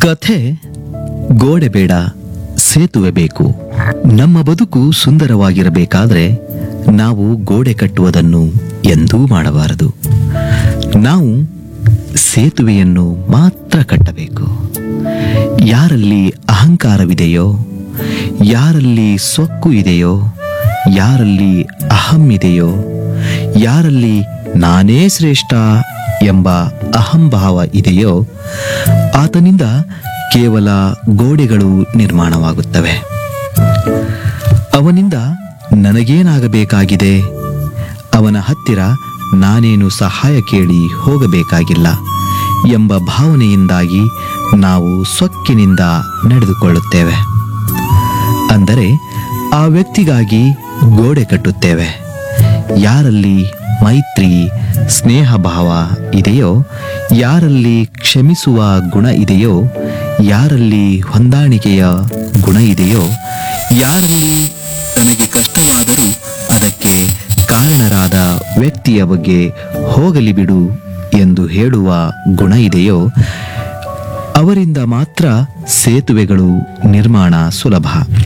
ಕಥೆ ಗೋಡೆ ಬೇಡ ಸೇತುವೆ ಬೇಕು ನಮ್ಮ ಬದುಕು ಸುಂದರವಾಗಿರಬೇಕಾದ್ರೆ ನಾವು ಗೋಡೆ ಕಟ್ಟುವುದನ್ನು ಎಂದೂ ಮಾಡಬಾರದು ನಾವು ಸೇತುವೆಯನ್ನು ಮಾತ್ರ ಕಟ್ಟಬೇಕು ಯಾರಲ್ಲಿ ಅಹಂಕಾರವಿದೆಯೋ ಯಾರಲ್ಲಿ ಸೊಕ್ಕು ಇದೆಯೋ ಯಾರಲ್ಲಿ ಅಹಂ ಇದೆಯೋ ಯಾರಲ್ಲಿ ನಾನೇ ಶ್ರೇಷ್ಠ ಎಂಬ ಅಹಂಭಾವ ಇದೆಯೋ ಆತನಿಂದ ಕೇವಲ ಗೋಡೆಗಳು ನಿರ್ಮಾಣವಾಗುತ್ತವೆ ಅವನಿಂದ ನನಗೇನಾಗಬೇಕಾಗಿದೆ ಅವನ ಹತ್ತಿರ ನಾನೇನು ಸಹಾಯ ಕೇಳಿ ಹೋಗಬೇಕಾಗಿಲ್ಲ ಎಂಬ ಭಾವನೆಯಿಂದಾಗಿ ನಾವು ಸೊಕ್ಕಿನಿಂದ ನಡೆದುಕೊಳ್ಳುತ್ತೇವೆ ಅಂದರೆ ಆ ವ್ಯಕ್ತಿಗಾಗಿ ಗೋಡೆ ಕಟ್ಟುತ್ತೇವೆ ಯಾರಲ್ಲಿ ಮೈತ್ರಿ ಸ್ನೇಹ ಭಾವ ಇದೆಯೋ ಯಾರಲ್ಲಿ ಕ್ಷಮಿಸುವ ಗುಣ ಇದೆಯೋ ಯಾರಲ್ಲಿ ಹೊಂದಾಣಿಕೆಯ ಗುಣ ಇದೆಯೋ ಯಾರಲ್ಲಿ ತನಗೆ ಕಷ್ಟವಾದರೂ ಅದಕ್ಕೆ ಕಾರಣರಾದ ವ್ಯಕ್ತಿಯ ಬಗ್ಗೆ ಹೋಗಲಿ ಬಿಡು ಎಂದು ಹೇಳುವ ಗುಣ ಇದೆಯೋ ಅವರಿಂದ ಮಾತ್ರ ಸೇತುವೆಗಳು ನಿರ್ಮಾಣ ಸುಲಭ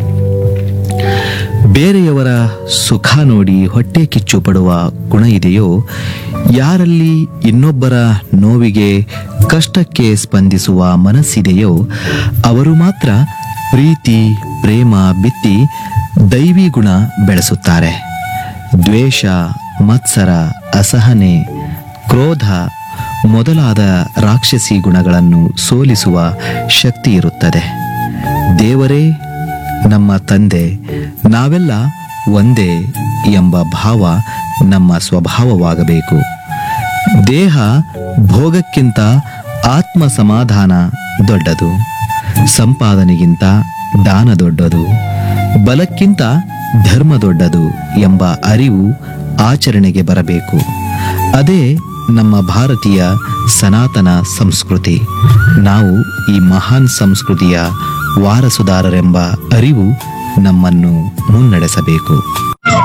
ಬೇರೆಯವರ ಸುಖ ನೋಡಿ ಹೊಟ್ಟೆ ಕಿಚ್ಚು ಪಡುವ ಗುಣ ಇದೆಯೋ ಯಾರಲ್ಲಿ ಇನ್ನೊಬ್ಬರ ನೋವಿಗೆ ಕಷ್ಟಕ್ಕೆ ಸ್ಪಂದಿಸುವ ಮನಸ್ಸಿದೆಯೋ ಅವರು ಮಾತ್ರ ಪ್ರೀತಿ ಪ್ರೇಮ ಬಿತ್ತಿ ದೈವಿ ಗುಣ ಬೆಳೆಸುತ್ತಾರೆ ದ್ವೇಷ ಮತ್ಸರ ಅಸಹನೆ ಕ್ರೋಧ ಮೊದಲಾದ ರಾಕ್ಷಸಿ ಗುಣಗಳನ್ನು ಸೋಲಿಸುವ ಶಕ್ತಿ ಇರುತ್ತದೆ ದೇವರೇ ನಮ್ಮ ತಂದೆ ನಾವೆಲ್ಲ ಒಂದೇ ಎಂಬ ಭಾವ ನಮ್ಮ ಸ್ವಭಾವವಾಗಬೇಕು ದೇಹ ಭೋಗಕ್ಕಿಂತ ಆತ್ಮ ಸಮಾಧಾನ ದೊಡ್ಡದು ಸಂಪಾದನೆಗಿಂತ ದಾನ ದೊಡ್ಡದು ಬಲಕ್ಕಿಂತ ಧರ್ಮ ದೊಡ್ಡದು ಎಂಬ ಅರಿವು ಆಚರಣೆಗೆ ಬರಬೇಕು ಅದೇ ನಮ್ಮ ಭಾರತೀಯ ಸನಾತನ ಸಂಸ್ಕೃತಿ ನಾವು ಈ ಮಹಾನ್ ಸಂಸ್ಕೃತಿಯ ವಾರಸುದಾರರೆಂಬ ಅರಿವು ನಮ್ಮನ್ನು ಮುನ್ನಡೆಸಬೇಕು